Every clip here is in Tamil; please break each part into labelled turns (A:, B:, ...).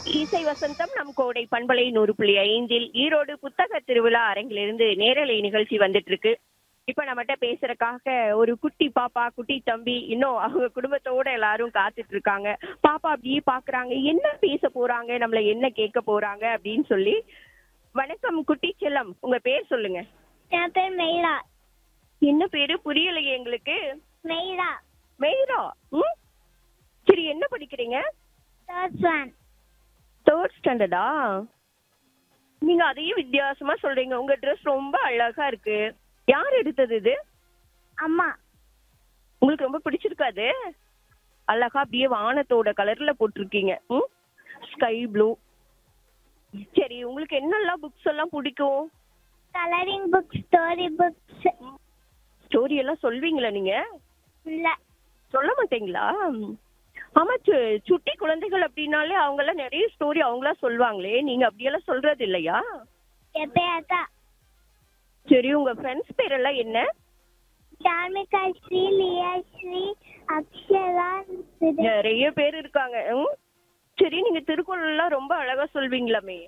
A: இசை வசந்தம் நம் கோடை பண்பலை நூறு புள்ளி ஐந்தில் ஈரோடு புத்தக திருவிழா அரங்கிலிருந்து நேரலை நிகழ்ச்சி வந்துட்டு இருக்கு இப்ப நம்மகிட்ட பேசுறதுக்காக ஒரு குட்டி பாப்பா குட்டி தம்பி இன்னும் அவங்க குடும்பத்தோட எல்லாரும் காத்துட்டு இருக்காங்க பாப்பா அப்படியே பாக்குறாங்க என்ன பேச போறாங்க நம்மள என்ன கேட்க போறாங்க அப்படின்னு சொல்லி வணக்கம் குட்டி செல்லம் உங்க பேர் சொல்லுங்க
B: என் பேர் மெய்ரா
A: என்ன பேரு புரியலையே எங்களுக்கு
B: மெய்ரா
A: மெய்ரா ம் சரி என்ன படிக்கிறீங்க
B: தேர்ட் ஒன்
A: தேர்ட் ஸ்டாண்டர்டா நீங்க அதையே வித்தியாசமா சொல்றீங்க உங்க ட்ரெஸ் ரொம்ப அழகா இருக்கு யார் எடுத்தது இது
B: அம்மா
A: உங்களுக்கு ரொம்ப பிடிச்சிருக்காது அழகா அப்படியே வானத்தோட கலர்ல போட்டிருக்கீங்க ம் ஸ்கை ப்ளூ சரி உங்களுக்கு என்னெல்லாம் புக்ஸ் எல்லாம் பிடிக்கும்
B: colouring books story books
A: story எல்லாம் சொல்வீங்களா நீங்க
B: இல்ல
A: சொல்ல மாட்டீங்களா ஆமா சு- சுட்டி குழந்தைகள் அப்படின்னாலே அவங்க எல்லாம் நிறைய ஸ்டோரி அவங்களா சொல்லுவாங்களே நீங்க அப்படியெல்லாம் சொல்றது இல்லையா
B: எப்பயாக்கா
A: சரி உங்க ஃப்ரெண்ட்ஸ் பேரெல்லாம் என்ன
B: தார்மிகா ஸ்ரீ லியா ஸ்ரீ அக்ஷரா சுதா.
A: நிறைய பேர் இருக்காங்க ம்? சரி நீங்க திருக்குறள் எல்லாம் ரொம்ப அழகா சொல்வீங்களாமே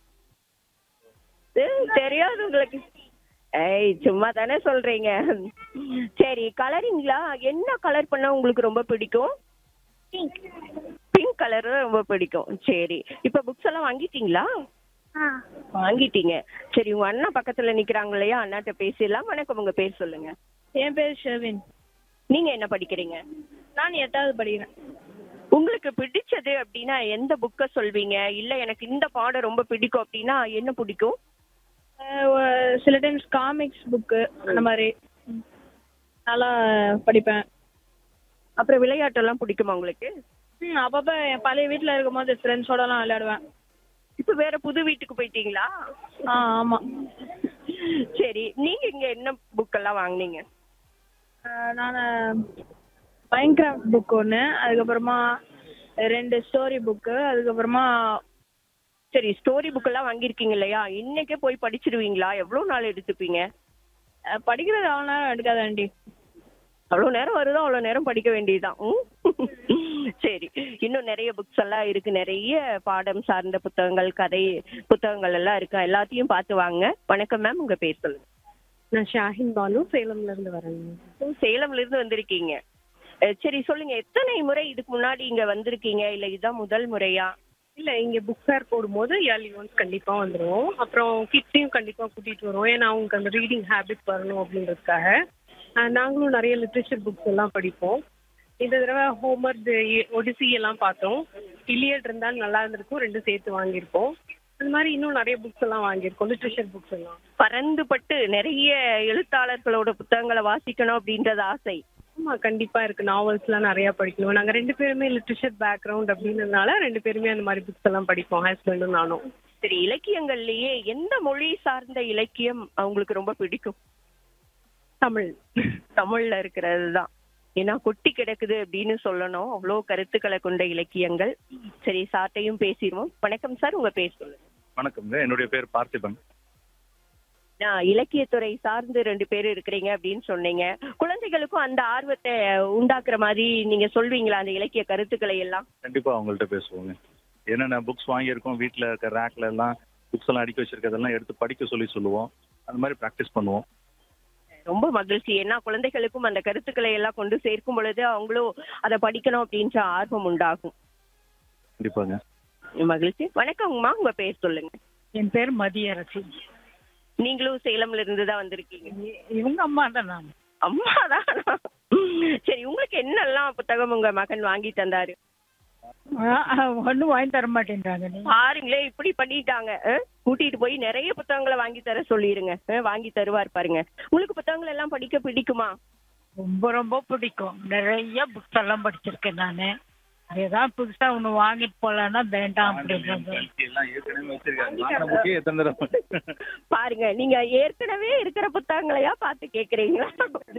A: ஏய், தெரியாது உங்களுக்கு ஏய் சும்மா தானே சொல்றீங்க சரி கலரிங்களா என்ன கலர் பண்ணா உங்களுக்கு ரொம்ப பிடிக்கும்
B: பிங்க்
A: பிங்க் கலர் ரொம்ப பிடிக்கும் சரி இப்ப புக்ஸ் எல்லாம் வாங்கிட்டீங்களா
B: ஆ
A: வாங்கிட்டீங்க சரி உங்க அண்ணா பக்கத்துல நிக்கிறாங்க இல்லையா அண்ணாட்ட பேசிடலாம் வணக்கம் உங்க பேர் சொல்லுங்க
C: என் பேர் ஷெவின்
A: நீங்க என்ன படிக்கிறீங்க
C: நான் எட்டாவது படிக்கிறேன்
A: உங்களுக்கு பிடிச்சது அப்படின்னா எந்த புக்கை சொல்வீங்க இல்ல எனக்கு இந்த பாடம் ரொம்ப பிடிக்கும் அப்படின்னா என்ன பிடிக்கும்
C: அஹ் ஒ- சில டைம்ஸ் காமிக்ஸ் புக்கு அந்த மாதிரி நல்லா படிப்பேன்
A: அப்புறம் விளையாட்டெல்லாம் பிடிக்குமா உங்களுக்கு
C: ம் அப்பப்போ என் பழைய வீட்டில் இருக்கும்போது ஃப்ரெண்ட்ஸோடலாம் விளையாடுவேன்
A: இப்ப வேற புது வீட்டுக்கு போயிட்டீங்களா
C: ஆ ஆமாம்
A: சரி நீங்க இங்க என்ன புக் எல்லாம் வாங்குனீங்க
C: நான் மைன்கிராஃப்ட் புக் ஒன்று அதுக்கப்புறமா ரெண்டு ஸ்டோரி புக்கு அதுக்கப்புறமா
A: சரி ஸ்டோரி புக் எல்லாம் வாங்கியிருக்கீங்க இல்லையா இன்னைக்கே போய் படிச்சிருவீங்களா எவ்வளவு நாள் எடுத்துப்பீங்க
C: அஹ் படிக்கிறது அவ்வளோ நேரம் எடுக்காதாண்டி
A: அவ்வளவு நேரம் வருதோ அவ்வளவு நேரம் படிக்க வேண்டியதுதான் ம்? சரி இன்னும் நிறைய புக்ஸ் எல்லாம் இருக்கு நிறைய பாடம் சார்ந்த புத்தகங்கள் கதை புத்தகங்கள் எல்லாம் இருக்கு எல்லாத்தையும் பார்த்து வாங்க வணக்கம் மேம் உங்க பேர் சொல்லுங்க
D: நான் ஷாஹின் பானு சேலம்ல இருந்து வரேங்க
A: ஓ, சேலம்ல இருந்து வந்திருக்கீங்க அஹ் சரி சொல்லுங்க எத்தனை முறை இதுக்கு முன்னாடி இங்க வந்திருக்கீங்க இல்ல இதுதான் முதல் முறையா
D: இல்ல இங்க புக் ஃபேர் போடும்போது இயர்லி ஒன்ஸ் கண்டிப்பா வந்துருவோம் அப்புறம் கிட்ஸையும் கண்டிப்பா கூட்டிட்டு வருவோம் ஏன்னா அவங்களுக்கு அந்த ரீடிங் ஹேபிட் வரணும் அப்படின்றதுக்காக அஹ் நாங்களும் நிறைய லிட்ரேச்சர் புக்ஸ் எல்லாம் படிப்போம் இந்த தடவை ஹோம்ஒர்க் ஒடிசி எல்லாம் பார்த்தோம் இலியட் இருந்தால் நல்லா இருந்திருக்கும் ரெண்டும் சேர்த்து வாங்கியிருக்கோம் அந்த மாதிரி இன்னும் நிறைய புக்ஸ் எல்லாம் வாங்கியிருக்கோம் லிட்ரேச்சர் புக்ஸ் எல்லாம்
A: பறந்துபட்டு நிறைய எழுத்தாளர்களோட புத்தகங்களை வாசிக்கணும் அப்படின்றது ஆசை
D: ஆமா கண்டிப்பா இருக்கு நாவல்ஸ்லாம் நிறைய படிக்கணும் நாங்க ரெண்டு பேருமே லிட்ரேச்சர் பேக்ரவுண்ட் அப்படின்றதுனால ரெண்டு பேருமே அந்த மாதிரி புக்ஸ் எல்லாம் படிப்போம் ஹஸ்பண்டும் நானும்
A: சரி இலக்கியங்கள்லயே எந்த மொழி சார்ந்த இலக்கியம் அவங்களுக்கு ரொம்ப பிடிக்கும்
D: தமிழ்
A: தமிழ்ல இருக்கிறது தான் ஏன்னா கொட்டி கிடக்குது அப்படின்னு சொல்லணும் அவ்வளோ கருத்துக்களை கொண்ட இலக்கியங்கள் சரி சார்ட்டையும் பேசிடுவோம் வணக்கம் சார் உங்க பேர் சொல்லுங்க
E: வணக்கம்ங்க என்னுடைய பேர் பார்த்திபன்
A: நான் இலக்கியத்துறை சார்ந்து ரெண்டு பேர் இருக்கிறீங்க அப்படின்னு சொன்னீங்க குழந்தைகளுக்கும் அந்த ஆர்வத்தை உண்டாக்குற மாதிரி நீங்க சொல்வீங்களா அந்த இலக்கிய கருத்துக்களை எல்லாம்
E: கண்டிப்பா அவங்கள்ட்ட பேசுவோங்க என்னென்ன புக்ஸ் வாங்கியிருக்கோம் வீட்டில் இருக்க ரேக்ல எல்லாம் புக்ஸ் எல்லாம் அடிக்க வச்சிருக்கிறதெல்லாம் எடுத்து படிக்க சொல்லி சொல்லுவோம் அந்த மாதிரி ப்ராக்டிஸ் பண்ணுவோம்
A: ரொம்ப மகிழ்ச்சி ஏன்னா குழந்தைகளுக்கும் அந்த கருத்துக்களை எல்லாம் கொண்டு சேர்க்கும் பொழுது அவங்களும் அதை படிக்கணும் அப்படின்ற ஆர்வம் உண்டாகும்
E: கண்டிப்பாங்க
A: மகிழ்ச்சி வணக்கம்மா உங்க பேர் சொல்லுங்க
F: என் பேர் மதியரசி
A: நீங்களும் சேலம்ல இருந்து தான் வந்திருக்கீங்க
F: இவங்க அம்மா தான் நான்
A: அம்மாதான் சரி உங்களுக்கு என்னெல்லாம் புத்தகம் உங்க மகன் வாங்கி தந்தாரு
F: ஒன்றும் வாங்கி தர மாட்டேன்றாங்க நீ
A: பாருங்களே இப்படி பண்ணிட்டாங்க அஹ்? கூட்டிட்டு போய் நிறைய புத்தகங்களை வாங்கி தர சொல்லிருங்க அஹ், வாங்கி தருவார் பாருங்க உங்களுக்கு புத்தகங்கள் எல்லாம் படிக்க பிடிக்குமா
F: ரொம்ப ரொம்ப பிடிக்கும் நிறைய புக்ஸ் எல்லாம் படிச்சிருக்கேன் நான் ஏதாவது புதுசா ஒன்று வாங்கிட்டு போகலான்னா வேண்டாம் அப்படின்றாங்க
E: எல்லாம் ஏற்கனவே வச்சிருக்காங்க வாங்கின புக்கே எத்தனை தடவை
A: பாருங்க நீங்க ஏற்கனவே இருக்கிற புத்தகங்களையா பார்த்து கேக்குறீங்களா